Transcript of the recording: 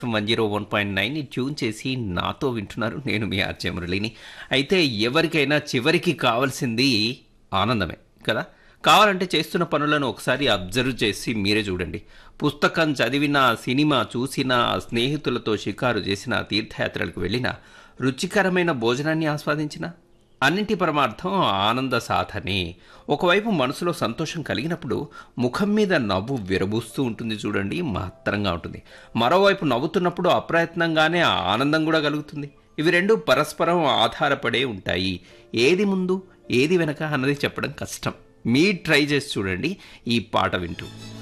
one zero one point నైన్ని tune చేసి నాతో వింటున్నారు నేను మీ ఆర్జే మురళిని అయితే ఎవరికైనా చివరికి కావాల్సింది ఆనందమే కదా కావాలంటే చేస్తున్న పనులను ఒకసారి అబ్జర్వ్ చేసి మీరే చూడండి పుస్తకం చదివిన సినిమా చూసిన స్నేహితులతో షికారు చేసిన తీర్థయాత్రలకు వెళ్ళిన రుచికరమైన భోజనాన్ని ఆస్వాదించిన అన్నింటి పరమార్థం ఆనంద సాధనే ఒకవైపు మనసులో సంతోషం కలిగినప్పుడు ముఖం మీద నవ్వు విరబూస్తూ ఉంటుంది చూడండి మహత్తరంగా ఉంటుంది మరోవైపు నవ్వుతున్నప్పుడు అప్రయత్నంగానే ఆనందం కూడా కలుగుతుంది ఇవి రెండు పరస్పరం ఆధారపడే ఉంటాయి ఏది ముందు ఏది వెనక అన్నది చెప్పడం కష్టం మీ ట్రై చేసి చూడండి ఈ పాట వింటూ